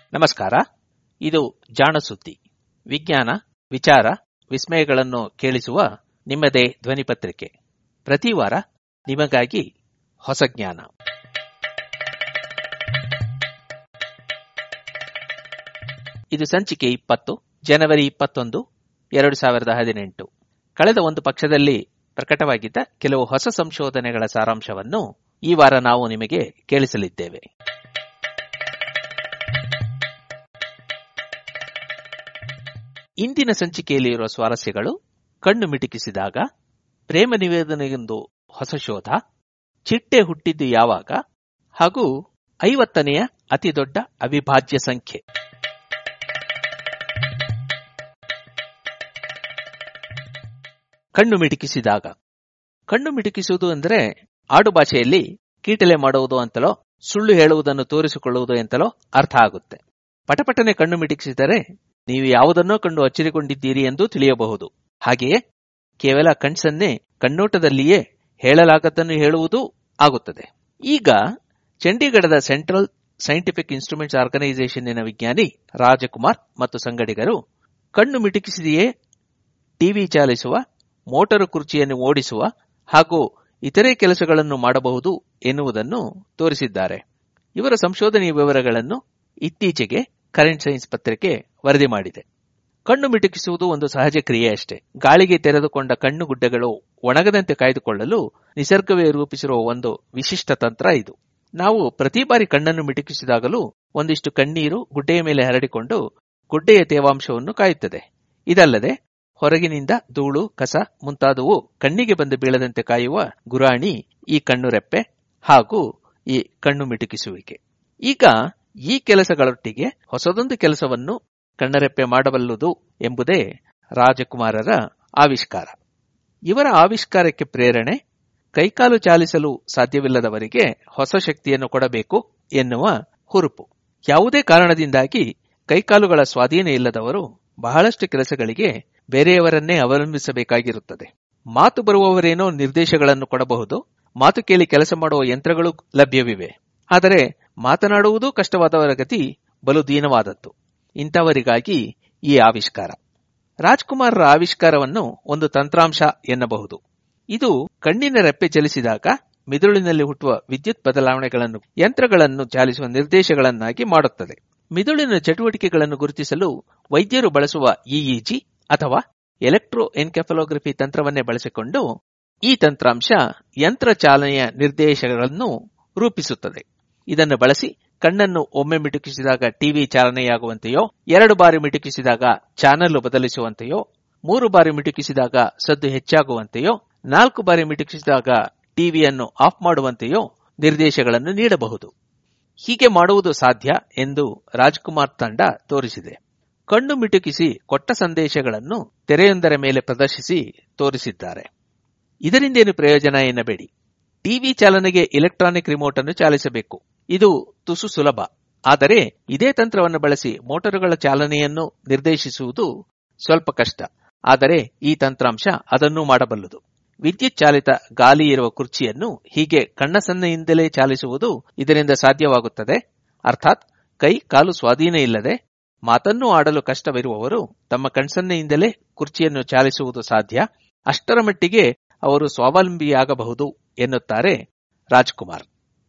ನಮಸ್ಕಾರ ಇದು ಜಾಣ ಸುದ್ದಿ ವಿಜ್ಞಾನ ವಿಚಾರ ವಿಸ್ಮಯಗಳನ್ನು ಕೇಳಿಸುವ ನಿಮ್ಮದೇ ಧ್ವನಿ ಪತ್ರಿಕೆ ಪ್ರತಿ ವಾರ ನಿಮಗಾಗಿ ಹೊಸ ಜ್ಞಾನ ಇದು ಸಂಚಿಕೆ ಇಪ್ಪತ್ತು ಜನವರಿ ಇಪ್ಪತ್ತೊಂದು ಎರಡು ಸಾವಿರದ ಹದಿನೆಂಟು ಕಳೆದ ಒಂದು ಪಕ್ಷದಲ್ಲಿ ಪ್ರಕಟವಾಗಿದ್ದ ಕೆಲವು ಹೊಸ ಸಂಶೋಧನೆಗಳ ಸಾರಾಂಶವನ್ನು ಈ ವಾರ ನಾವು ನಿಮಗೆ ಕೇಳಿಸಲಿದ್ದೇವೆ ಇಂದಿನ ಸಂಚಿಕೆಯಲ್ಲಿರುವ ಸ್ವಾರಸ್ಯಗಳು ಕಣ್ಣು ಮಿಟುಕಿಸಿದಾಗ ಪ್ರೇಮ ನಿವೇದನೆಗೆಂದು ಹೊಸ ಶೋಧ ಚಿಟ್ಟೆ ಹುಟ್ಟಿದ್ದು ಯಾವಾಗ ಹಾಗೂ ಐವತ್ತನೆಯ ಅತಿದೊಡ್ಡ ಅವಿಭಾಜ್ಯ ಸಂಖ್ಯೆ ಕಣ್ಣು ಮಿಟುಕಿಸಿದಾಗ ಕಣ್ಣು ಮಿಟುಕಿಸುವುದು ಅಂದರೆ ಆಡು ಭಾಷೆಯಲ್ಲಿ ಕೀಟಲೆ ಮಾಡುವುದು ಅಂತಲೋ ಸುಳ್ಳು ಹೇಳುವುದನ್ನು ತೋರಿಸಿಕೊಳ್ಳುವುದು ಎಂತಲೋ ಅರ್ಥ ಆಗುತ್ತೆ ಪಟಪಟನೆ ಕಣ್ಣು ಮಿಟುಕಿಸಿದರೆ ನೀವು ಯಾವುದನ್ನೋ ಕಂಡು ಅಚ್ಚರಿಕೊಂಡಿದ್ದೀರಿ ಎಂದು ತಿಳಿಯಬಹುದು ಹಾಗೆಯೇ ಕೇವಲ ಕಣ್ಸನ್ನೇ ಕಣ್ಣೋಟದಲ್ಲಿಯೇ ಹೇಳಲಾಗದ್ದನ್ನು ಹೇಳುವುದೂ ಆಗುತ್ತದೆ ಈಗ ಚಂಡೀಗಢದ ಸೆಂಟ್ರಲ್ ಸೈಂಟಿಫಿಕ್ ಇನ್ಸ್ಟ್ರೂಮೆಂಟ್ಸ್ ಆರ್ಗನೈಸೇಷನ್ನಿನ ವಿಜ್ಞಾನಿ ರಾಜಕುಮಾರ್ ಮತ್ತು ಸಂಗಡಿಗರು ಕಣ್ಣು ಮಿಟುಕಿಸಿದೆಯೇ ಟಿವಿ ಚಾಲಿಸುವ ಮೋಟರು ಕುರ್ಚಿಯನ್ನು ಓಡಿಸುವ ಹಾಗೂ ಇತರೆ ಕೆಲಸಗಳನ್ನು ಮಾಡಬಹುದು ಎನ್ನುವುದನ್ನು ತೋರಿಸಿದ್ದಾರೆ ಇವರ ಸಂಶೋಧನೆಯ ವಿವರಗಳನ್ನು ಇತ್ತೀಚೆಗೆ ಕರೆಂಟ್ ಸೈನ್ಸ್ ಪತ್ರಿಕೆ ವರದಿ ಮಾಡಿದೆ ಕಣ್ಣು ಮಿಟುಕಿಸುವುದು ಒಂದು ಸಹಜ ಕ್ರಿಯೆಯಷ್ಟೇ ಗಾಳಿಗೆ ತೆರೆದುಕೊಂಡ ಕಣ್ಣು ಗುಡ್ಡೆಗಳು ಒಣಗದಂತೆ ಕಾಯ್ದುಕೊಳ್ಳಲು ನಿಸರ್ಗವೇ ರೂಪಿಸಿರುವ ಒಂದು ವಿಶಿಷ್ಟ ತಂತ್ರ ಇದು ನಾವು ಪ್ರತಿ ಬಾರಿ ಕಣ್ಣನ್ನು ಮಿಟುಕಿಸಿದಾಗಲೂ ಒಂದಿಷ್ಟು ಕಣ್ಣೀರು ಗುಡ್ಡೆಯ ಮೇಲೆ ಹರಡಿಕೊಂಡು ಗುಡ್ಡೆಯ ತೇವಾಂಶವನ್ನು ಕಾಯುತ್ತದೆ ಇದಲ್ಲದೆ ಹೊರಗಿನಿಂದ ಧೂಳು ಕಸ ಮುಂತಾದವು ಕಣ್ಣಿಗೆ ಬಂದು ಬೀಳದಂತೆ ಕಾಯುವ ಗುರಾಣಿ ಈ ಕಣ್ಣುರೆಪ್ಪೆ ಹಾಗೂ ಈ ಕಣ್ಣು ಮಿಟುಕಿಸುವಿಕೆ ಈಗ ಈ ಕೆಲಸಗಳೊಟ್ಟಿಗೆ ಹೊಸದೊಂದು ಕೆಲಸವನ್ನು ಕಣ್ಣರೆಪ್ಪೆ ಮಾಡಬಲ್ಲುದು ಎಂಬುದೇ ರಾಜಕುಮಾರರ ಆವಿಷ್ಕಾರ ಇವರ ಆವಿಷ್ಕಾರಕ್ಕೆ ಪ್ರೇರಣೆ ಕೈಕಾಲು ಚಾಲಿಸಲು ಸಾಧ್ಯವಿಲ್ಲದವರಿಗೆ ಹೊಸ ಶಕ್ತಿಯನ್ನು ಕೊಡಬೇಕು ಎನ್ನುವ ಹುರುಪು ಯಾವುದೇ ಕಾರಣದಿಂದಾಗಿ ಕೈಕಾಲುಗಳ ಸ್ವಾಧೀನ ಇಲ್ಲದವರು ಬಹಳಷ್ಟು ಕೆಲಸಗಳಿಗೆ ಬೇರೆಯವರನ್ನೇ ಅವಲಂಬಿಸಬೇಕಾಗಿರುತ್ತದೆ ಮಾತು ಬರುವವರೇನೋ ನಿರ್ದೇಶಗಳನ್ನು ಕೊಡಬಹುದು ಮಾತು ಕೇಳಿ ಕೆಲಸ ಮಾಡುವ ಯಂತ್ರಗಳು ಲಭ್ಯವಿವೆ ಆದರೆ ಮಾತನಾಡುವುದೂ ಕಷ್ಟವಾದವರ ಗತಿ ಬಲು ದೀನವಾದದ್ದು ಇಂಥವರಿಗಾಗಿ ಈ ಆವಿಷ್ಕಾರ ರಾಜ್ಕುಮಾರರ ಆವಿಷ್ಕಾರವನ್ನು ಒಂದು ತಂತ್ರಾಂಶ ಎನ್ನಬಹುದು ಇದು ಕಣ್ಣಿನ ರೆಪ್ಪೆ ಚಲಿಸಿದಾಗ ಮಿದುಳಿನಲ್ಲಿ ಹುಟ್ಟುವ ವಿದ್ಯುತ್ ಬದಲಾವಣೆಗಳನ್ನು ಯಂತ್ರಗಳನ್ನು ಚಾಲಿಸುವ ನಿರ್ದೇಶಗಳನ್ನಾಗಿ ಮಾಡುತ್ತದೆ ಮಿದುಳಿನ ಚಟುವಟಿಕೆಗಳನ್ನು ಗುರುತಿಸಲು ವೈದ್ಯರು ಬಳಸುವ ಇಇಜಿ ಅಥವಾ ಎಲೆಕ್ಟ್ರೋ ಎನ್ಕೆಫಲೋಗ್ರಫಿ ತಂತ್ರವನ್ನೇ ಬಳಸಿಕೊಂಡು ಈ ತಂತ್ರಾಂಶ ಯಂತ್ರ ಚಾಲನೆಯ ನಿರ್ದೇಶಗಳನ್ನು ರೂಪಿಸುತ್ತದೆ ಇದನ್ನು ಬಳಸಿ ಕಣ್ಣನ್ನು ಒಮ್ಮೆ ಮಿಟುಕಿಸಿದಾಗ ಟಿವಿ ಚಾಲನೆಯಾಗುವಂತೆಯೋ ಎರಡು ಬಾರಿ ಮಿಟುಕಿಸಿದಾಗ ಚಾನಲ್ ಬದಲಿಸುವಂತೆಯೋ ಮೂರು ಬಾರಿ ಮಿಟುಕಿಸಿದಾಗ ಸದ್ದು ಹೆಚ್ಚಾಗುವಂತೆಯೋ ನಾಲ್ಕು ಬಾರಿ ಮಿಟುಕಿಸಿದಾಗ ಟಿವಿಯನ್ನು ಆಫ್ ಮಾಡುವಂತೆಯೋ ನಿರ್ದೇಶಗಳನ್ನು ನೀಡಬಹುದು ಹೀಗೆ ಮಾಡುವುದು ಸಾಧ್ಯ ಎಂದು ರಾಜ್ಕುಮಾರ್ ತಂಡ ತೋರಿಸಿದೆ ಕಣ್ಣು ಮಿಟುಕಿಸಿ ಕೊಟ್ಟ ಸಂದೇಶಗಳನ್ನು ತೆರೆಯೊಂದರ ಮೇಲೆ ಪ್ರದರ್ಶಿಸಿ ತೋರಿಸಿದ್ದಾರೆ ಇದರಿಂದೇನು ಪ್ರಯೋಜನ ಎನ್ನಬೇಡಿ ಟಿವಿ ಚಾಲನೆಗೆ ಇಲೆಕ್ಟ್ರಾನಿಕ್ ರಿಮೋಟ್ ಅನ್ನು ಚಾಲಿಸಬೇಕು ಇದು ತುಸು ಸುಲಭ ಆದರೆ ಇದೇ ತಂತ್ರವನ್ನು ಬಳಸಿ ಮೋಟರುಗಳ ಚಾಲನೆಯನ್ನು ನಿರ್ದೇಶಿಸುವುದು ಸ್ವಲ್ಪ ಕಷ್ಟ ಆದರೆ ಈ ತಂತ್ರಾಂಶ ಅದನ್ನೂ ಮಾಡಬಲ್ಲದು ವಿದ್ಯುತ್ ಚಾಲಿತ ಗಾಲಿ ಇರುವ ಕುರ್ಚಿಯನ್ನು ಹೀಗೆ ಕಣ್ಣ ಸನ್ನೆಯಿಂದಲೇ ಚಾಲಿಸುವುದು ಇದರಿಂದ ಸಾಧ್ಯವಾಗುತ್ತದೆ ಅರ್ಥಾತ್ ಕೈ ಕಾಲು ಸ್ವಾಧೀನ ಇಲ್ಲದೆ ಮಾತನ್ನೂ ಆಡಲು ಕಷ್ಟವಿರುವವರು ತಮ್ಮ ಕಣ್ಸನ್ನೆಯಿಂದಲೇ ಕುರ್ಚಿಯನ್ನು ಚಾಲಿಸುವುದು ಸಾಧ್ಯ ಅಷ್ಟರ ಮಟ್ಟಿಗೆ ಅವರು ಸ್ವಾವಲಂಬಿಯಾಗಬಹುದು ಎನ್ನುತ್ತಾರೆ ರಾಜ್ಕುಮಾರ್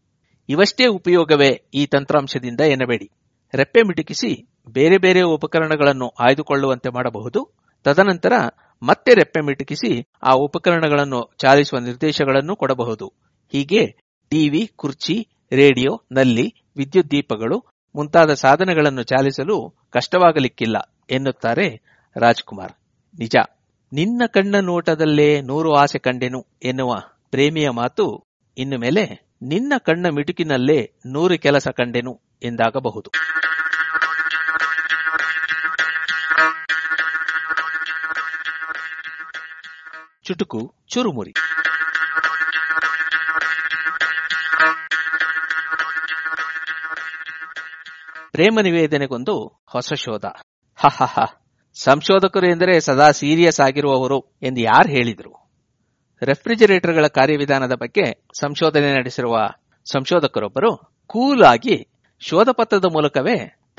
ಇವಷ್ಟೇ ಉಪಯೋಗವೇ ಈ ತಂತ್ರಾಂಶದಿಂದ ಎನ್ನಬೇಡಿ ರೆಪ್ಪೆ ಮಿಟುಕಿಸಿ ಬೇರೆ ಬೇರೆ ಉಪಕರಣಗಳನ್ನು ಆಯ್ದುಕೊಳ್ಳುವಂತೆ ಮಾಡಬಹುದು ತದನಂತರ ಮತ್ತೆ ರೆಪ್ಪೆ ಮಿಟುಕಿಸಿ ಆ ಉಪಕರಣಗಳನ್ನು ಚಾಲಿಸುವ ನಿರ್ದೇಶಗಳನ್ನು ಕೊಡಬಹುದು ಹೀಗೆ ಟಿವಿ ಕುರ್ಚಿ ರೇಡಿಯೋ ನಲ್ಲಿ ವಿದ್ಯುತ್ ದೀಪಗಳು ಮುಂತಾದ ಸಾಧನಗಳನ್ನು ಚಾಲಿಸಲು ಕಷ್ಟವಾಗಲಿಕ್ಕಿಲ್ಲ ಎನ್ನುತ್ತಾರೆ ರಾಜ್ಕುಮಾರ್ ನಿಜ ನಿನ್ನ ಕಣ್ಣ ನೋಟದಲ್ಲೇ ನೂರು ಆಸೆ ಕಂಡೆನು ಎನ್ನುವ ಪ್ರೇಮಿಯ ಮಾತು ಇನ್ನು ಮೇಲೆ ನಿನ್ನ ಕಣ್ಣ ಮಿಟುಕಿನಲ್ಲೇ ನೂರು ಕೆಲಸ ಕಂಡೆನು ಎಂದಾಗಬಹುದು ಚುಟುಕು ಚುರುಮುರಿ ಪ್ರೇಮ ನಿವೇದನೆಗೊಂದು ಹೊಸ ಶೋಧ ಹ ಸಂಶೋಧಕರು ಎಂದರೆ ಸದಾ ಸೀರಿಯಸ್ ಆಗಿರುವವರು ಎಂದು ಯಾರು ಹೇಳಿದರು ರೆಫ್ರಿಜರೇಟರ್ಗಳ ಕಾರ್ಯವಿಧಾನದ ಬಗ್ಗೆ ಸಂಶೋಧನೆ ನಡೆಸಿರುವ ಸಂಶೋಧಕರೊಬ್ಬರು ಕೂಲ್ ಆಗಿ ಶೋಧಪತ್ರದ ಮೂಲಕವೇ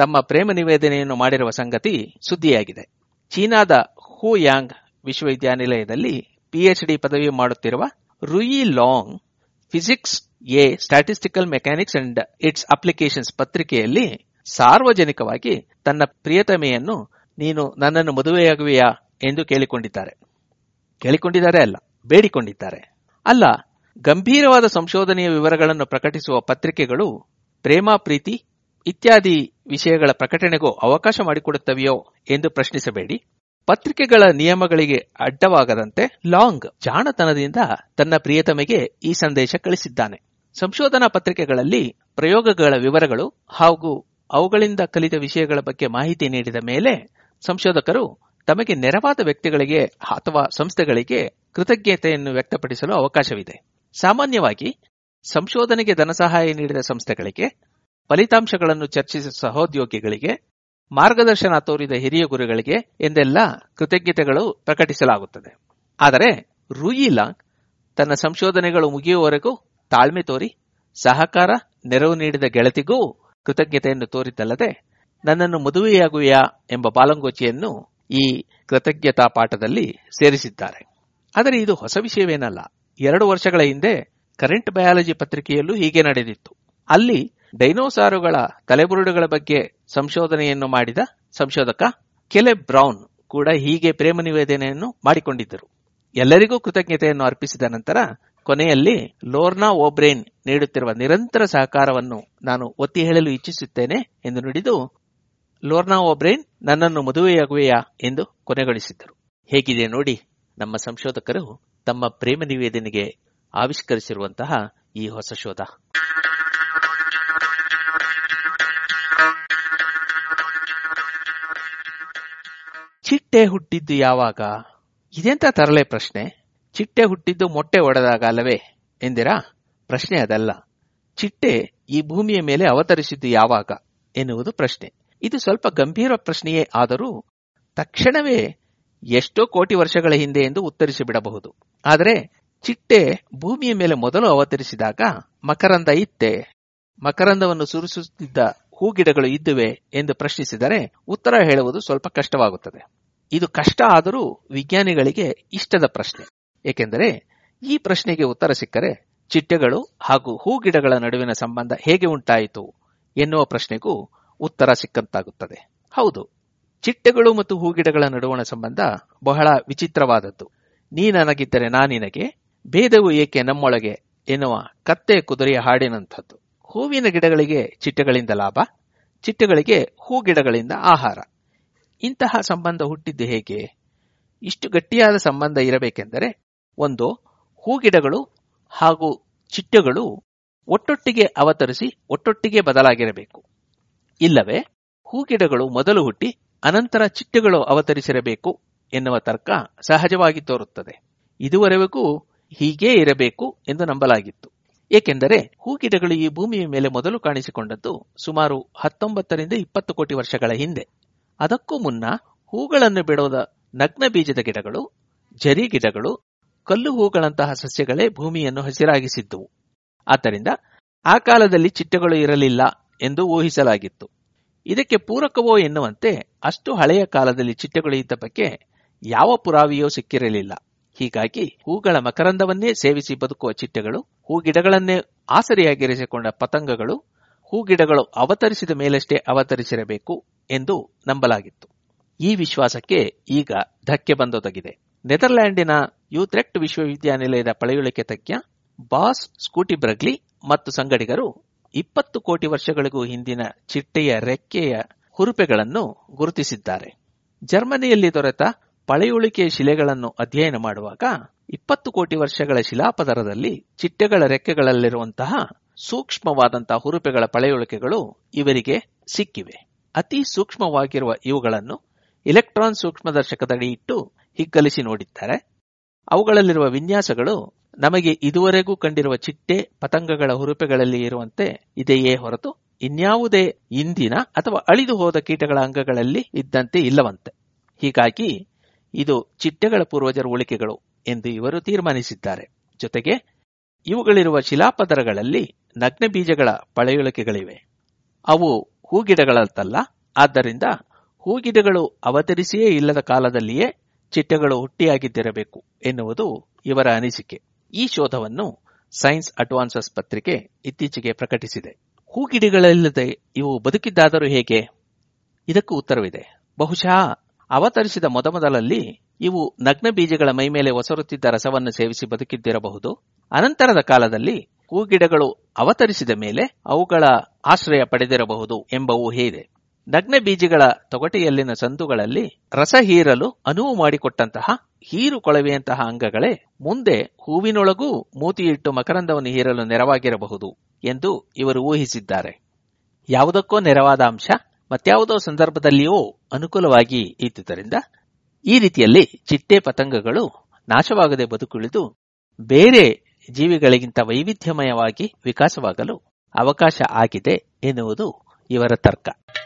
ತಮ್ಮ ಪ್ರೇಮ ನಿವೇದನೆಯನ್ನು ಮಾಡಿರುವ ಸಂಗತಿ ಸುದ್ದಿಯಾಗಿದೆ ಚೀನಾದ ಹೂ ಯಾಂಗ್ ವಿಶ್ವವಿದ್ಯಾನಿಲಯದಲ್ಲಿ ಪಿಎಚ್ಡಿ ಪದವಿ ಮಾಡುತ್ತಿರುವ ರುಯಿ long physics A statistical mechanics and it's applications ಪತ್ರಿಕೆಯಲ್ಲಿ ಸಾರ್ವಜನಿಕವಾಗಿ ತನ್ನ ಪ್ರಿಯತಮೆಯನ್ನು ನೀನು ನನ್ನನ್ನು ಮದುವೆಯಾಗುವೆಯಾ ಎಂದು ಕೇಳಿಕೊಂಡಿದ್ದಾರೆ ಕೇಳಿಕೊಂಡಿದ್ದಾರೆ ಅಲ್ಲ ಬೇಡಿಕೊಂಡಿದ್ದಾರೆ ಅಲ್ಲ ಗಂಭೀರವಾದ ಸಂಶೋಧನೆಯ ವಿವರಗಳನ್ನು ಪ್ರಕಟಿಸುವ ಪತ್ರಿಕೆಗಳು ಪ್ರೇಮ ಪ್ರೀತಿ ಇತ್ಯಾದಿ ವಿಷಯಗಳ ಪ್ರಕಟಣೆಗೂ ಅವಕಾಶ ಮಾಡಿಕೊಡುತ್ತವೆಯೋ ಎಂದು ಪ್ರಶ್ನಿಸಬೇಡಿ ಪತ್ರಿಕೆಗಳ ನಿಯಮಗಳಿಗೆ ಅಡ್ಡವಾಗದಂತೆ ಲಾಂಗ್ ಜಾಣತನದಿಂದ ತನ್ನ ಪ್ರಿಯತಮೆಗೆ ಈ ಸಂದೇಶ ಕಳಿಸಿದ್ದಾನೆ ಸಂಶೋಧನಾ ಪತ್ರಿಕೆಗಳಲ್ಲಿ ಪ್ರಯೋಗಗಳ ವಿವರಗಳು ಹಾಗೂ ಅವುಗಳಿಂದ ಕಲಿತ ವಿಷಯಗಳ ಬಗ್ಗೆ ಮಾಹಿತಿ ನೀಡಿದ ಮೇಲೆ ಸಂಶೋಧಕರು ತಮಗೆ ನೆರವಾದ ವ್ಯಕ್ತಿಗಳಿಗೆ ಅಥವಾ ಸಂಸ್ಥೆಗಳಿಗೆ ಕೃತಜ್ಞತೆಯನ್ನು ವ್ಯಕ್ತಪಡಿಸಲು ಅವಕಾಶವಿದೆ ಸಾಮಾನ್ಯವಾಗಿ ಸಂಶೋಧನೆಗೆ ಧನಸಹಾಯ ನೀಡಿದ ಸಂಸ್ಥೆಗಳಿಗೆ ಫಲಿತಾಂಶಗಳನ್ನು ಚರ್ಚಿಸಿದ ಸಹೋದ್ಯೋಗಿಗಳಿಗೆ ಮಾರ್ಗದರ್ಶನ ತೋರಿದ ಹಿರಿಯ ಗುರುಗಳಿಗೆ ಎಂದೆಲ್ಲ ಕೃತಜ್ಞತೆಗಳು ಪ್ರಕಟಿಸಲಾಗುತ್ತದೆ ಆದರೆ ರೂಯಿಲಾಂಗ್ ತನ್ನ ಸಂಶೋಧನೆಗಳು ಮುಗಿಯುವವರೆಗೂ ತಾಳ್ಮೆ ತೋರಿ ಸಹಕಾರ ನೆರವು ನೀಡಿದ ಗೆಳತಿಗೂ ಕೃತಜ್ಞತೆಯನ್ನು ತೋರಿದ್ದಲ್ಲದೆ ನನ್ನನ್ನು ಮದುವೆಯಾಗುವೆಯಾ ಎಂಬ ಬಾಲಂಗೋಚಿಯನ್ನು ಈ ಕೃತಜ್ಞತಾ ಪಾಠದಲ್ಲಿ ಸೇರಿಸಿದ್ದಾರೆ ಆದರೆ ಇದು ಹೊಸ ವಿಷಯವೇನಲ್ಲ ಎರಡು ವರ್ಷಗಳ ಹಿಂದೆ ಕರೆಂಟ್ ಬಯಾಲಜಿ ಪತ್ರಿಕೆಯಲ್ಲೂ ಹೀಗೆ ನಡೆದಿತ್ತು ಅಲ್ಲಿ ಡೈನೋಸಾರುಗಳ ತಲೆಬುರುಡುಗಳ ಬಗ್ಗೆ ಸಂಶೋಧನೆಯನ್ನು ಮಾಡಿದ ಸಂಶೋಧಕ ಕೆಲೆ ಬ್ರೌನ್ ಕೂಡ ಹೀಗೆ ಪ್ರೇಮ ನಿವೇದನೆಯನ್ನು ಮಾಡಿಕೊಂಡಿದ್ದರು ಎಲ್ಲರಿಗೂ ಕೃತಜ್ಞತೆಯನ್ನು ಅರ್ಪಿಸಿದ ನಂತರ ಕೊನೆಯಲ್ಲಿ ಲೋರ್ನಾ ಓಬ್ರೇನ್ ನೀಡುತ್ತಿರುವ ನಿರಂತರ ಸಹಕಾರವನ್ನು ನಾನು ಒತ್ತಿ ಹೇಳಲು ಇಚ್ಛಿಸುತ್ತೇನೆ ಎಂದು ನುಡಿದು ಲೋರ್ನಾ ಓಬ್ರೇನ್ ನನ್ನನ್ನು ಮದುವೆಯಾಗುವೆಯಾ ಎಂದು ಕೊನೆಗೊಳಿಸಿದ್ದರು ಹೇಗಿದೆ ನೋಡಿ ನಮ್ಮ ಸಂಶೋಧಕರು ತಮ್ಮ ಪ್ರೇಮ ನಿವೇದನೆಗೆ ಆವಿಷ್ಕರಿಸಿರುವಂತಹ ಈ ಹೊಸ ಶೋಧ ಚಿಟ್ಟೆ ಹುಟ್ಟಿದ್ದು ಯಾವಾಗ ಇದೆಂತ ತರಲೆ ಪ್ರಶ್ನೆ ಚಿಟ್ಟೆ ಹುಟ್ಟಿದ್ದು ಮೊಟ್ಟೆ ಒಡೆದಾಗ ಅಲ್ಲವೇ ಎಂದಿರಾ ಪ್ರಶ್ನೆ ಅದಲ್ಲ ಚಿಟ್ಟೆ ಈ ಭೂಮಿಯ ಮೇಲೆ ಅವತರಿಸಿದ್ದು ಯಾವಾಗ ಎನ್ನುವುದು ಪ್ರಶ್ನೆ ಇದು ಸ್ವಲ್ಪ ಗಂಭೀರ ಪ್ರಶ್ನೆಯೇ ಆದರೂ ತಕ್ಷಣವೇ ಎಷ್ಟೋ ಕೋಟಿ ವರ್ಷಗಳ ಹಿಂದೆ ಎಂದು ಉತ್ತರಿಸಿ ಬಿಡಬಹುದು ಆದರೆ ಚಿಟ್ಟೆ ಭೂಮಿಯ ಮೇಲೆ ಮೊದಲು ಅವತರಿಸಿದಾಗ ಮಕರಂದ ಇತ್ತೆ ಮಕರಂದವನ್ನು ಸುರಿಸುತ್ತಿದ್ದ ಹೂಗಿಡಗಳು ಇದ್ದುವೆ ಎಂದು ಪ್ರಶ್ನಿಸಿದರೆ ಉತ್ತರ ಹೇಳುವುದು ಸ್ವಲ್ಪ ಕಷ್ಟವಾಗುತ್ತದೆ ಇದು ಕಷ್ಟ ಆದರೂ ವಿಜ್ಞಾನಿಗಳಿಗೆ ಇಷ್ಟದ ಪ್ರಶ್ನೆ ಏಕೆಂದರೆ ಈ ಪ್ರಶ್ನೆಗೆ ಉತ್ತರ ಸಿಕ್ಕರೆ ಚಿಟ್ಟೆಗಳು ಹಾಗೂ ಹೂಗಿಡಗಳ ನಡುವಿನ ಸಂಬಂಧ ಹೇಗೆ ಉಂಟಾಯಿತು ಎನ್ನುವ ಪ್ರಶ್ನೆಗೂ ಉತ್ತರ ಸಿಕ್ಕಂತಾಗುತ್ತದೆ ಹೌದು ಚಿಟ್ಟೆಗಳು ಮತ್ತು ಹೂಗಿಡಗಳ ನಡುವಣ ಸಂಬಂಧ ಬಹಳ ವಿಚಿತ್ರವಾದದ್ದು ನೀ ನನಗಿದ್ದರೆ ನಾನಿನಗೆ ಭೇದವು ಏಕೆ ನಮ್ಮೊಳಗೆ ಎನ್ನುವ ಕತ್ತೆ ಕುದುರೆಯ ಹಾಡಿನಂಥದ್ದು ಹೂವಿನ ಗಿಡಗಳಿಗೆ ಚಿಟ್ಟೆಗಳಿಂದ ಲಾಭ ಚಿಟ್ಟೆಗಳಿಗೆ ಹೂಗಿಡಗಳಿಂದ ಆಹಾರ ಇಂತಹ ಸಂಬಂಧ ಹುಟ್ಟಿದ್ದು ಹೇಗೆ ಇಷ್ಟು ಗಟ್ಟಿಯಾದ ಸಂಬಂಧ ಇರಬೇಕೆಂದರೆ ಒಂದು ಹೂಗಿಡಗಳು ಹಾಗೂ ಚಿಟ್ಟೆಗಳು ಒಟ್ಟೊಟ್ಟಿಗೆ ಅವತರಿಸಿ ಒಟ್ಟೊಟ್ಟಿಗೆ ಬದಲಾಗಿರಬೇಕು ಇಲ್ಲವೇ ಹೂಗಿಡಗಳು ಮೊದಲು ಹುಟ್ಟಿ ಅನಂತರ ಚಿಟ್ಟೆಗಳು ಅವತರಿಸಿರಬೇಕು ಎನ್ನುವ ತರ್ಕ ಸಹಜವಾಗಿ ತೋರುತ್ತದೆ ಇದುವರೆಗೂ ಹೀಗೇ ಇರಬೇಕು ಎಂದು ನಂಬಲಾಗಿತ್ತು ಏಕೆಂದರೆ ಹೂಗಿಡಗಳು ಈ ಭೂಮಿಯ ಮೇಲೆ ಮೊದಲು ಕಾಣಿಸಿಕೊಂಡದ್ದು ಸುಮಾರು ಹತ್ತೊಂಬತ್ತರಿಂದ ಇಪ್ಪತ್ತು ಕೋಟಿ ವರ್ಷಗಳ ಹಿಂದೆ ಅದಕ್ಕೂ ಮುನ್ನ ಹೂಗಳನ್ನು ಬಿಡೋದ ನಗ್ನ ಬೀಜದ ಗಿಡಗಳು ಜರಿ ಗಿಡಗಳು ಕಲ್ಲು ಹೂಗಳಂತಹ ಸಸ್ಯಗಳೇ ಭೂಮಿಯನ್ನು ಹಸಿರಾಗಿಸಿದ್ದುವು ಆದ್ದರಿಂದ ಆ ಕಾಲದಲ್ಲಿ ಚಿಟ್ಟೆಗಳು ಇರಲಿಲ್ಲ ಎಂದು ಊಹಿಸಲಾಗಿತ್ತು ಇದಕ್ಕೆ ಪೂರಕವೋ ಎನ್ನುವಂತೆ ಅಷ್ಟು ಹಳೆಯ ಕಾಲದಲ್ಲಿ ಚಿಟ್ಟೆಗಳು ಇದ್ದ ಬಗ್ಗೆ ಯಾವ ಪುರಾವೆಯೂ ಸಿಕ್ಕಿರಲಿಲ್ಲ ಹೀಗಾಗಿ ಹೂಗಳ ಮಕರಂದವನ್ನೇ ಸೇವಿಸಿ ಬದುಕುವ ಚಿಟ್ಟೆಗಳು ಹೂಗಿಡಗಳನ್ನೇ ಆಸರಿಯಾಗಿರಿಸಿಕೊಂಡ ಪತಂಗಗಳು ಹೂಗಿಡಗಳು ಅವತರಿಸಿದ ಮೇಲಷ್ಟೇ ಅವತರಿಸಿರಬೇಕು ಎಂದು ನಂಬಲಾಗಿತ್ತು ಈ ವಿಶ್ವಾಸಕ್ಕೆ ಈಗ ಧಕ್ಕೆ ಬಂದೊದಗಿದೆ ನೆದರ್ಲ್ಯಾಂಡಿನ ಯೂತ್ರೆಕ್ಟ್ ವಿಶ್ವವಿದ್ಯಾನಿಲಯದ ಪಳೆಯುಳಿಕೆ ತಜ್ಞ ಬಾಸ್ ಸ್ಕೂಟಿ ಬ್ರಗ್ಲಿ ಮತ್ತು ಸಂಗಡಿಗರು ಇಪ್ಪತ್ತು ಕೋಟಿ ವರ್ಷಗಳಿಗೂ ಹಿಂದಿನ ಚಿಟ್ಟೆಯ ರೆಕ್ಕೆಯ ಹುರುಪೆಗಳನ್ನು ಗುರುತಿಸಿದ್ದಾರೆ ಜರ್ಮನಿಯಲ್ಲಿ ದೊರೆತ ಪಳೆಯುಳಿಕೆಯ ಶಿಲೆಗಳನ್ನು ಅಧ್ಯಯನ ಮಾಡುವಾಗ ಇಪ್ಪತ್ತು ಕೋಟಿ ವರ್ಷಗಳ ಶಿಲಾಪದರದಲ್ಲಿ ಚಿಟ್ಟೆಗಳ ರೆಕ್ಕೆಗಳಲ್ಲಿರುವಂತಹ ಸೂಕ್ಷ್ಮವಾದಂತಹ ಹುರುಪೆಗಳ ಪಳೆಯುಳಿಕೆಗಳು ಇವರಿಗೆ ಸಿಕ್ಕಿವೆ ಅತಿ ಸೂಕ್ಷ್ಮವಾಗಿರುವ ಇವುಗಳನ್ನು ಇಲೆಕ್ಟ್ರಾನ್ ಸೂಕ್ಷ್ಮದರ್ಶಕದಡಿ ಇಟ್ಟು ಹಿಗ್ಗಲಿಸಿ ನೋಡಿದ್ದಾರೆ ಅವುಗಳಲ್ಲಿರುವ ವಿನ್ಯಾಸಗಳು ನಮಗೆ ಇದುವರೆಗೂ ಕಂಡಿರುವ ಚಿಟ್ಟೆ ಪತಂಗಗಳ ಹುರುಪೆಗಳಲ್ಲಿ ಇರುವಂತೆ ಇದೆಯೇ ಹೊರತು ಇನ್ಯಾವುದೇ ಇಂದಿನ ಅಥವಾ ಅಳಿದು ಹೋದ ಕೀಟಗಳ ಅಂಗಗಳಲ್ಲಿ ಇದ್ದಂತೆ ಇಲ್ಲವಂತೆ ಹೀಗಾಗಿ ಇದು ಚಿಟ್ಟೆಗಳ ಪೂರ್ವಜರ ಉಳಿಕೆಗಳು ಎಂದು ಇವರು ತೀರ್ಮಾನಿಸಿದ್ದಾರೆ ಜೊತೆಗೆ ಇವುಗಳಿರುವ ಶಿಲಾಪದರಗಳಲ್ಲಿ ನಗ್ನ ಬೀಜಗಳ ಪಳೆಯುಳಿಕೆಗಳಿವೆ ಅವು ಹೂಗಿಡಗಳಂತಲ್ಲ ಆದ್ದರಿಂದ ಹೂಗಿಡಗಳು ಅವತರಿಸಿಯೇ ಇಲ್ಲದ ಕಾಲದಲ್ಲಿಯೇ ಚಿಟ್ಟೆಗಳು ಹುಟ್ಟಿಯಾಗಿದ್ದಿರಬೇಕು ಎನ್ನುವುದು ಇವರ ಅನಿಸಿಕೆ ಈ ಶೋಧವನ್ನು ಸೈನ್ಸ್ ಅಡ್ವಾನ್ಸಸ್ ಪತ್ರಿಕೆ ಇತ್ತೀಚೆಗೆ ಪ್ರಕಟಿಸಿದೆ ಹೂಗಿಡಗಳಿಲ್ಲದೆ ಇವು ಬದುಕಿದ್ದಾದರೂ ಹೇಗೆ ಇದಕ್ಕೂ ಉತ್ತರವಿದೆ ಬಹುಶಃ ಅವತರಿಸಿದ ಮೊದಮೊದಲಲ್ಲಿ ಇವು ನಗ್ನ ಬೀಜಗಳ ಮೈಮೇಲೆ ಒಸರುತ್ತಿದ್ದ ರಸವನ್ನು ಸೇವಿಸಿ ಬದುಕಿದ್ದಿರಬಹುದು ಅನಂತರದ ಕಾಲದಲ್ಲಿ ಹೂಗಿಡಗಳು ಅವತರಿಸಿದ ಮೇಲೆ ಅವುಗಳ ಆಶ್ರಯ ಪಡೆದಿರಬಹುದು ಎಂಬ ಊಹೆ ಇದೆ ನಗ್ನ ಬೀಜಗಳ ತೊಗಟೆಯಲ್ಲಿನ ಸಂದುಗಳಲ್ಲಿ ರಸ ಹೀರಲು ಅನುವು ಮಾಡಿಕೊಟ್ಟಂತಹ ಹೀರು ಕೊಳವೆಯಂತಹ ಅಂಗಗಳೇ ಮುಂದೆ ಹೂವಿನೊಳಗೂ ಮೂತಿಯಿಟ್ಟು ಮಕರಂದವನ್ನು ಹೀರಲು ನೆರವಾಗಿರಬಹುದು ಎಂದು ಇವರು ಊಹಿಸಿದ್ದಾರೆ ಯಾವುದಕ್ಕೋ ನೆರವಾದ ಅಂಶ ಮತ್ಯಾವುದೋ ಸಂದರ್ಭದಲ್ಲಿಯೂ ಅನುಕೂಲವಾಗಿ ಇದ್ದುದರಿಂದ ಈ ರೀತಿಯಲ್ಲಿ ಚಿಟ್ಟೆ ಪತಂಗಗಳು ನಾಶವಾಗದೆ ಬದುಕುಳಿದು ಬೇರೆ ಜೀವಿಗಳಿಗಿಂತ ವೈವಿಧ್ಯಮಯವಾಗಿ ವಿಕಾಸವಾಗಲು ಅವಕಾಶ ಆಗಿದೆ ಎನ್ನುವುದು ಇವರ ತರ್ಕ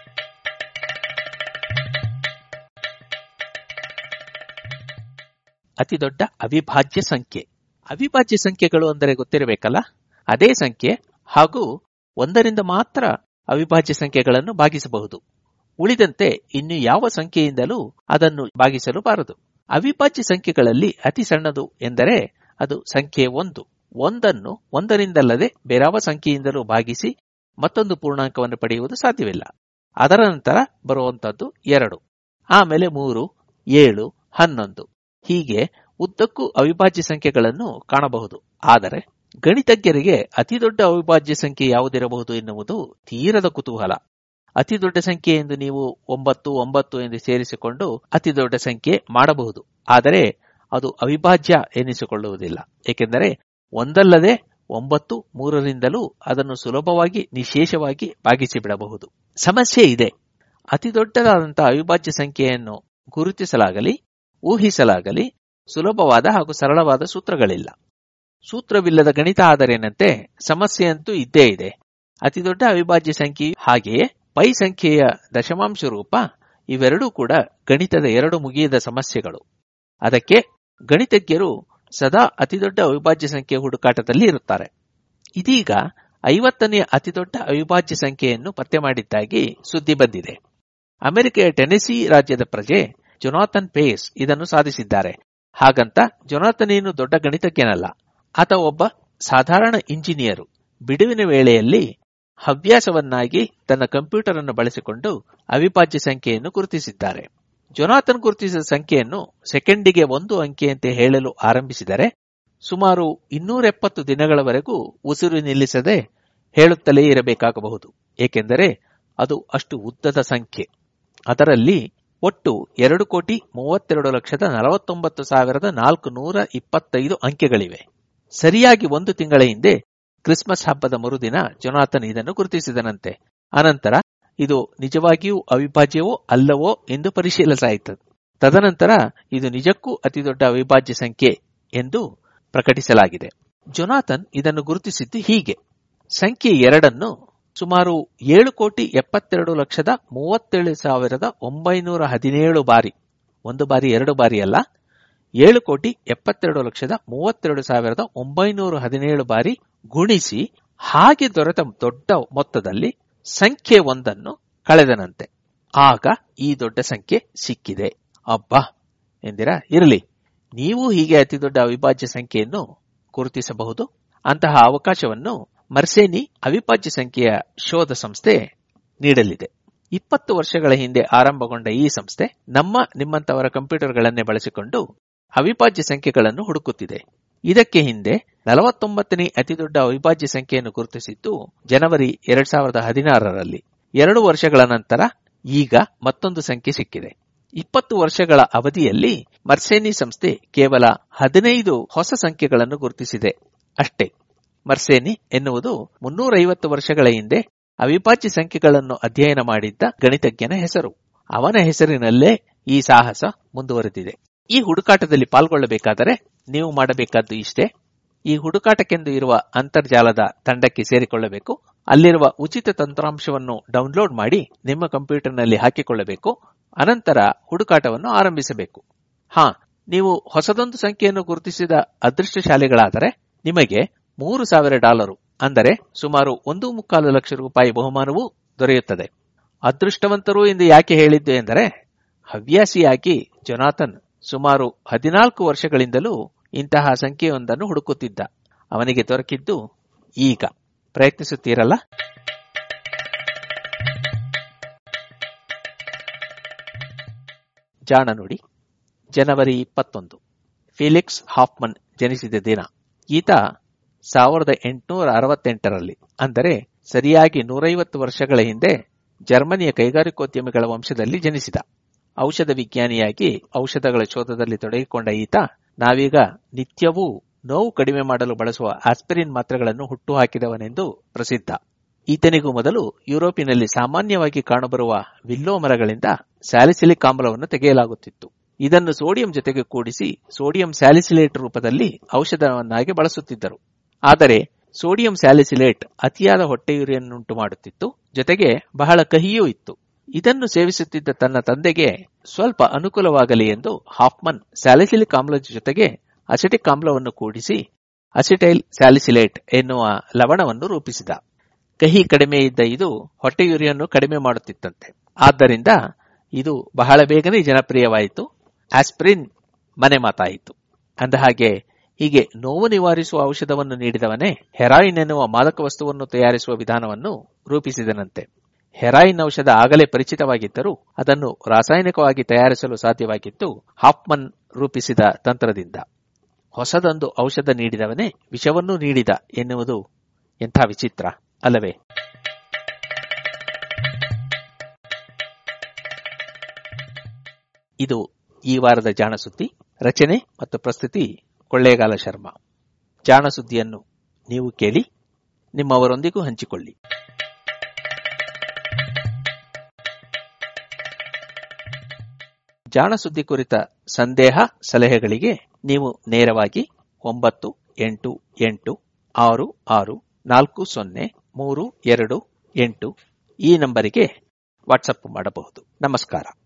ಅತಿದೊಡ್ಡ ಅವಿಭಾಜ್ಯ ಸಂಖ್ಯೆ ಅವಿಭಾಜ್ಯ ಸಂಖ್ಯೆಗಳು ಅಂದರೆ ಗೊತ್ತಿರಬೇಕಲ್ಲ ಅದೇ ಸಂಖ್ಯೆ ಹಾಗೂ ಒಂದರಿಂದ ಮಾತ್ರ ಅವಿಭಾಜ್ಯ ಸಂಖ್ಯೆಗಳನ್ನು ಭಾಗಿಸಬಹುದು ಉಳಿದಂತೆ ಇನ್ನು ಯಾವ ಸಂಖ್ಯೆಯಿಂದಲೂ ಅದನ್ನು ಭಾಗಿಸಲು ಬಾರದು ಅವಿಭಾಜ್ಯ ಸಂಖ್ಯೆಗಳಲ್ಲಿ ಅತಿ ಸಣ್ಣದು ಎಂದರೆ ಅದು ಸಂಖ್ಯೆ ಒಂದು ಒಂದನ್ನು ಒಂದರಿಂದಲ್ಲದೆ ಬೇರಾವ ಸಂಖ್ಯೆಯಿಂದಲೂ ಭಾಗಿಸಿ ಮತ್ತೊಂದು ಪೂರ್ಣಾಂಕವನ್ನು ಪಡೆಯುವುದು ಸಾಧ್ಯವಿಲ್ಲ ಅದರ ನಂತರ ಬರುವಂತದ್ದು ಎರಡು ಆಮೇಲೆ ಮೂರು ಏಳು ಹನ್ನೊಂದು ಹೀಗೆ ಉದ್ದಕ್ಕೂ ಅವಿಭಾಜ್ಯ ಸಂಖ್ಯೆಗಳನ್ನು ಕಾಣಬಹುದು ಆದರೆ ಗಣಿತಜ್ಞರಿಗೆ ಅತಿದೊಡ್ಡ ಅವಿಭಾಜ್ಯ ಸಂಖ್ಯೆ ಯಾವುದಿರಬಹುದು ಎನ್ನುವುದು ತೀರದ ಕುತೂಹಲ ಅತಿ ದೊಡ್ಡ ಸಂಖ್ಯೆ ಎಂದು ನೀವು ಒಂಬತ್ತು ಒಂಬತ್ತು ಎಂದು ಸೇರಿಸಿಕೊಂಡು ಅತಿ ದೊಡ್ಡ ಸಂಖ್ಯೆ ಮಾಡಬಹುದು ಆದರೆ ಅದು ಅವಿಭಾಜ್ಯ ಎನಿಸಿಕೊಳ್ಳುವುದಿಲ್ಲ ಏಕೆಂದರೆ ಒಂದಲ್ಲದೆ ಒಂಬತ್ತು ಮೂರರಿಂದಲೂ ಅದನ್ನು ಸುಲಭವಾಗಿ ನಿಶೇಷವಾಗಿ ಭಾಗಿಸಿ ಬಿಡಬಹುದು ಸಮಸ್ಯೆ ಇದೆ ಅತಿ ದೊಡ್ಡದಾದಂತಹ ಅವಿಭಾಜ್ಯ ಸಂಖ್ಯೆಯನ್ನು ಗುರುತಿಸಲಾಗಲಿ ಊಹಿಸಲಾಗಲಿ ಸುಲಭವಾದ ಹಾಗೂ ಸರಳವಾದ ಸೂತ್ರಗಳಿಲ್ಲ ಸೂತ್ರವಿಲ್ಲದ ಗಣಿತ ಆದರೇನಂತೆ ಸಮಸ್ಯೆಯಂತೂ ಇದ್ದೇ ಇದೆ ಅತಿದೊಡ್ಡ ಅವಿಭಾಜ್ಯ ಸಂಖ್ಯೆ ಹಾಗೆಯೇ ಪೈ ಸಂಖ್ಯೆಯ ದಶಮಾಂಶ ರೂಪ ಇವೆರಡೂ ಕೂಡ ಗಣಿತದ ಎರಡು ಮುಗಿಯದ ಸಮಸ್ಯೆಗಳು ಅದಕ್ಕೆ ಗಣಿತಜ್ಞರು ಸದಾ ಅತಿದೊಡ್ಡ ಅವಿಭಾಜ್ಯ ಸಂಖ್ಯೆ ಹುಡುಕಾಟದಲ್ಲಿ ಇರುತ್ತಾರೆ ಇದೀಗ ಐವತ್ತನೆಯ ಅತಿದೊಡ್ಡ ಅವಿಭಾಜ್ಯ ಸಂಖ್ಯೆಯನ್ನು ಪತ್ತೆ ಮಾಡಿದ್ದಾಗಿ ಸುದ್ದಿ ಬಂದಿದೆ ಅಮೆರಿಕೆಯ ಟೆನೆಸಿ ರಾಜ್ಯದ ಪ್ರಜೆ ಜೊನಾಥನ್ ಪೇಸ್ ಇದನ್ನು ಸಾಧಿಸಿದ್ದಾರೆ ಹಾಗಂತ ಜೊನಾಥನ್ ಏನು ದೊಡ್ಡ ಗಣಿತಜ್ಞನಲ್ಲ ಆತ ಒಬ್ಬ ಸಾಧಾರಣ ಇಂಜಿನಿಯರು ಬಿಡುವಿನ ವೇಳೆಯಲ್ಲಿ ಹವ್ಯಾಸವನ್ನಾಗಿ ತನ್ನ ಕಂಪ್ಯೂಟರ್ ಅನ್ನು ಬಳಸಿಕೊಂಡು ಅವಿಭಾಜ್ಯ ಸಂಖ್ಯೆಯನ್ನು ಗುರುತಿಸಿದ್ದಾರೆ ಜೊನಾಥನ್ ಗುರುತಿಸಿದ ಸಂಖ್ಯೆಯನ್ನು ಸೆಕೆಂಡಿಗೆ ಒಂದು ಅಂಕೆಯಂತೆ ಹೇಳಲು ಆರಂಭಿಸಿದರೆ ಸುಮಾರು ಇನ್ನೂರೆಪ್ಪತ್ತು ದಿನಗಳವರೆಗೂ ಉಸಿರು ನಿಲ್ಲಿಸದೆ ಹೇಳುತ್ತಲೇ ಇರಬೇಕಾಗಬಹುದು ಏಕೆಂದರೆ ಅದು ಅಷ್ಟು ಉದ್ದದ ಸಂಖ್ಯೆ ಅದರಲ್ಲಿ ಒಟ್ಟು ಎರಡು ಕೋಟಿ ಮೂವತ್ತೆರಡು ಲಕ್ಷದ ನಲವತ್ತೊಂಬತ್ತು ಸಾವಿರದ ನಾಲ್ಕು ನೂರ ಇಪ್ಪತ್ತೈದು ಅಂಕೆಗಳಿವೆ ಸರಿಯಾಗಿ ಒಂದು ತಿಂಗಳ ಹಿಂದೆ ಕ್ರಿಸ್ಮಸ್ ಹಬ್ಬದ ಮರುದಿನ ಜೊನಾಥನ್ ಇದನ್ನು ಗುರುತಿಸಿದನಂತೆ ಅನಂತರ ಇದು ನಿಜವಾಗಿಯೂ ಅವಿಭಾಜ್ಯವೋ ಅಲ್ಲವೋ ಎಂದು ಪರಿಶೀಲಿಸಾಯಿತು ತದನಂತರ ಇದು ನಿಜಕ್ಕೂ ಅತಿದೊಡ್ಡ ಅವಿಭಾಜ್ಯ ಸಂಖ್ಯೆ ಎಂದು ಪ್ರಕಟಿಸಲಾಗಿದೆ ಜೊನಾಥನ್ ಇದನ್ನು ಗುರುತಿಸಿದ್ದು ಹೀಗೆ ಸಂಖ್ಯೆ ಎರಡನ್ನು ಸುಮಾರು ಏಳು ಕೋಟಿ ಎಪ್ಪತ್ತೆರಡು ಲಕ್ಷದ ಮೂವತ್ತೇಳು ಸಾವಿರದ ಒಂಬೈನೂರ ಹದಿನೇಳು ಬಾರಿ ಒಂದು ಬಾರಿ ಎರಡು ಬಾರಿ ಅಲ್ಲ ಏಳು ಕೋಟಿ ಎಪ್ಪತ್ತೆರಡು ಲಕ್ಷದ ಮೂವತ್ತೆರಡು ಸಾವಿರದ ಒಂಬೈನೂರ ಹದಿನೇಳು ಬಾರಿ ಗುಣಿಸಿ ಹಾಗೆ ದೊರೆತ ದೊಡ್ಡ ಮೊತ್ತದಲ್ಲಿ ಸಂಖ್ಯೆ ಒಂದನ್ನು ಕಳೆದನಂತೆ ಆಗ ಈ ದೊಡ್ಡ ಸಂಖ್ಯೆ ಸಿಕ್ಕಿದೆ ಅಬ್ಬಾ ಎಂದಿರಾ ಇರಲಿ ನೀವು ಹೀಗೆ ಅತಿ ದೊಡ್ಡ ಅವಿಭಾಜ್ಯ ಸಂಖ್ಯೆಯನ್ನು ಗುರುತಿಸಬಹುದು ಅಂತಹ ಅವಕಾಶವನ್ನು ಮರ್ಸೇನಿ ಅವಿಭಾಜ್ಯ ಸಂಖ್ಯೆಯ ಶೋಧ ಸಂಸ್ಥೆ ನೀಡಲಿದೆ ಇಪ್ಪತ್ತು ವರ್ಷಗಳ ಹಿಂದೆ ಆರಂಭಗೊಂಡ ಈ ಸಂಸ್ಥೆ ನಮ್ಮ ನಿಮ್ಮಂತವರ ಕಂಪ್ಯೂಟರ್ಗಳನ್ನೇ ಬಳಸಿಕೊಂಡು ಅವಿಭಾಜ್ಯ ಸಂಖ್ಯೆಗಳನ್ನು ಹುಡುಕುತ್ತಿದೆ ಇದಕ್ಕೆ ಹಿಂದೆ ನಲವತ್ತೊಂಬತ್ತನೇ ಅತಿದೊಡ್ಡ ಅವಿಭಾಜ್ಯ ಸಂಖ್ಯೆಯನ್ನು ಗುರುತಿಸಿದ್ದು ಜನವರಿ ಎರಡ್ ಸಾವಿರದ ಹದಿನಾರರಲ್ಲಿ ಎರಡು ವರ್ಷಗಳ ನಂತರ ಈಗ ಮತ್ತೊಂದು ಸಂಖ್ಯೆ ಸಿಕ್ಕಿದೆ ಇಪ್ಪತ್ತು ವರ್ಷಗಳ ಅವಧಿಯಲ್ಲಿ ಮರ್ಸೇನಿ ಸಂಸ್ಥೆ ಕೇವಲ ಹದಿನೈದು ಹೊಸ ಸಂಖ್ಯೆಗಳನ್ನು ಗುರುತಿಸಿದೆ ಅಷ್ಟೇ ಮರ್ಸೇನಿ ಎನ್ನುವುದು ಮುನ್ನೂರೈವತ್ತು ವರ್ಷಗಳ ಹಿಂದೆ ಅವಿಭಾಜ್ಯ ಸಂಖ್ಯೆಗಳನ್ನು ಅಧ್ಯಯನ ಮಾಡಿದ್ದ ಗಣಿತಜ್ಞನ ಹೆಸರು ಅವನ ಹೆಸರಿನಲ್ಲೇ ಈ ಸಾಹಸ ಮುಂದುವರೆದಿದೆ ಈ ಹುಡುಕಾಟದಲ್ಲಿ ಪಾಲ್ಗೊಳ್ಳಬೇಕಾದರೆ ನೀವು ಮಾಡಬೇಕಾದ್ದು ಇಷ್ಟೇ ಈ ಹುಡುಕಾಟಕ್ಕೆಂದು ಇರುವ ಅಂತರ್ಜಾಲದ ತಂಡಕ್ಕೆ ಸೇರಿಕೊಳ್ಳಬೇಕು ಅಲ್ಲಿರುವ ಉಚಿತ ತಂತ್ರಾಂಶವನ್ನು ಡೌನ್ಲೋಡ್ ಮಾಡಿ ನಿಮ್ಮ ಕಂಪ್ಯೂಟರ್ನಲ್ಲಿ ಹಾಕಿಕೊಳ್ಳಬೇಕು ಅನಂತರ ಹುಡುಕಾಟವನ್ನು ಆರಂಭಿಸಬೇಕು ಹಾ ನೀವು ಹೊಸದೊಂದು ಸಂಖ್ಯೆಯನ್ನು ಗುರುತಿಸಿದ ಅದೃಷ್ಟಶಾಲಿಗಳಾದರೆ ನಿಮಗೆ ಮೂರು ಸಾವಿರ ಡಾಲರು ಅಂದರೆ ಸುಮಾರು ಒಂದು ಮುಕ್ಕಾಲು ಲಕ್ಷ ರೂಪಾಯಿ ಬಹುಮಾನವೂ ದೊರೆಯುತ್ತದೆ ಅದೃಷ್ಟವಂತರು ಎಂದು ಯಾಕೆ ಹೇಳಿದ್ದು ಎಂದರೆ ಹವ್ಯಾಸಿಯಾಗಿ ಜೊನಾಥನ್ ಸುಮಾರು ಹದಿನಾಲ್ಕು ವರ್ಷಗಳಿಂದಲೂ ಇಂತಹ ಸಂಖ್ಯೆಯೊಂದನ್ನು ಹುಡುಕುತ್ತಿದ್ದ ಅವನಿಗೆ ದೊರಕಿದ್ದು ಈಗ ಪ್ರಯತ್ನಿಸುತ್ತೀರಲ್ಲ ಜಾಣ ನುಡಿ ಜನವರಿ ಇಪ್ಪತ್ತೊಂದು ಫಿಲಿಕ್ಸ್ ಹಾಫ್ಮನ್ ಜನಿಸಿದ ದಿನ ಈತ ಸಾವಿರದ ಎಂಟುನೂರ ಅರವತ್ತೆಂಟರಲ್ಲಿ ಅಂದರೆ ಸರಿಯಾಗಿ ನೂರೈವತ್ತು ವರ್ಷಗಳ ಹಿಂದೆ ಜರ್ಮನಿಯ ಕೈಗಾರಿಕೋದ್ಯಮಿಗಳ ವಂಶದಲ್ಲಿ ಜನಿಸಿದ ಔಷಧ ವಿಜ್ಞಾನಿಯಾಗಿ ಔಷಧಗಳ ಶೋಧದಲ್ಲಿ ತೊಡಗಿಕೊಂಡ ಈತ ನಾವೀಗ ನಿತ್ಯವೂ ನೋವು ಕಡಿಮೆ ಮಾಡಲು ಬಳಸುವ ಆಸ್ಪಿರಿನ್ ಮಾತ್ರೆಗಳನ್ನು ಹುಟ್ಟುಹಾಕಿದವನೆಂದು ಪ್ರಸಿದ್ಧ ಈತನಿಗೂ ಮೊದಲು ಯುರೋಪಿನಲ್ಲಿ ಸಾಮಾನ್ಯವಾಗಿ ಕಾಣಬರುವ ವಿಲ್ಲೋ ಮರಗಳಿಂದ ಸ್ಯಾಲಿಸಿಲಿಕ್ ಆಮ್ಲವನ್ನು ತೆಗೆಯಲಾಗುತ್ತಿತ್ತು ಇದನ್ನು ಸೋಡಿಯಂ ಜೊತೆಗೆ ಕೂಡಿಸಿ ಸೋಡಿಯಂ ಸ್ಯಾಲಿಸಿಲೇಟ್ ರೂಪದಲ್ಲಿ ಔಷಧವನ್ನಾಗಿ ಬಳಸುತ್ತಿದ್ದರು ಆದರೆ ಸೋಡಿಯಂ ಸ್ಯಾಲಿಸಿಲೇಟ್ ಅತಿಯಾದ ಹೊಟ್ಟೆಯುರಿಯನ್ನುಂಟು ಮಾಡುತ್ತಿತ್ತು ಜೊತೆಗೆ ಬಹಳ ಕಹಿಯೂ ಇತ್ತು ಇದನ್ನು ಸೇವಿಸುತ್ತಿದ್ದ ತನ್ನ ತಂದೆಗೆ ಸ್ವಲ್ಪ ಅನುಕೂಲವಾಗಲಿ ಎಂದು ಹಾಫ್ಮನ್ ಸ್ಯಾಲಿಸಿಲಿಕ್ ಆಮ್ಲದ ಜೊತೆಗೆ ಅಸಿಟಿಕ್ ಆಮ್ಲವನ್ನು ಕೂಡಿಸಿ ಅಸಿಟೈಲ್ ಸ್ಯಾಲಿಸಿಲೇಟ್ ಎನ್ನುವ ಲವಣವನ್ನು ರೂಪಿಸಿದ ಕಹಿ ಕಡಿಮೆ ಇದ್ದ ಇದು ಹೊಟ್ಟೆಯುರಿಯನ್ನು ಕಡಿಮೆ ಮಾಡುತ್ತಿತ್ತಂತೆ ಆದ್ದರಿಂದ ಇದು ಬಹಳ ಬೇಗನೆ ಜನಪ್ರಿಯವಾಯಿತು ಆಸ್ಪ್ರಿನ್ ಮನೆ ಮಾತಾಯಿತು ಅಂದಹಾಗೆ ಹೀಗೆ ನೋವು ನಿವಾರಿಸುವ ಔಷಧವನ್ನು ನೀಡಿದವನೇ ಹೆರಾಯಿನ್ ಎನ್ನುವ ಮಾದಕ ವಸ್ತುವನ್ನು ತಯಾರಿಸುವ ವಿಧಾನವನ್ನು ರೂಪಿಸಿದನಂತೆ ಹೆರಾಯಿನ್ ಔಷಧ ಆಗಲೇ ಪರಿಚಿತವಾಗಿದ್ದರೂ ಅದನ್ನು ರಾಸಾಯನಿಕವಾಗಿ ತಯಾರಿಸಲು ಸಾಧ್ಯವಾಗಿತ್ತು ಹಾಫ್ಮನ್ ರೂಪಿಸಿದ ತಂತ್ರದಿಂದ ಹೊಸದೊಂದು ಔಷಧ ನೀಡಿದವನೇ ವಿಷವನ್ನೂ ನೀಡಿದ ಎನ್ನುವುದು ಎಂಥ ವಿಚಿತ್ರ ಅಲ್ಲವೇ ಇದು ಈ ವಾರದ ಜಾಣ ಸುದ್ದಿ ರಚನೆ ಮತ್ತು ಪ್ರಸ್ತುತಿ ಕೊಳ್ಳೇಗಾಲ ಶರ್ಮಾ ಜಾಣ ಸುದ್ದಿಯನ್ನು ನೀವು ಕೇಳಿ ನಿಮ್ಮವರೊಂದಿಗೂ ಹಂಚಿಕೊಳ್ಳಿ ಜಾಣ ಸುದ್ದಿ ಕುರಿತ ಸಂದೇಹ ಸಲಹೆಗಳಿಗೆ ನೀವು ನೇರವಾಗಿ ಒಂಬತ್ತು ಎಂಟು ಎಂಟು ಆರು ಆರು ನಾಲ್ಕು ಸೊನ್ನೆ ಮೂರು ಎರಡು ಎಂಟು ಈ ನಂಬರಿಗೆ ವಾಟ್ಸಪ್ ಮಾಡಬಹುದು ನಮಸ್ಕಾರ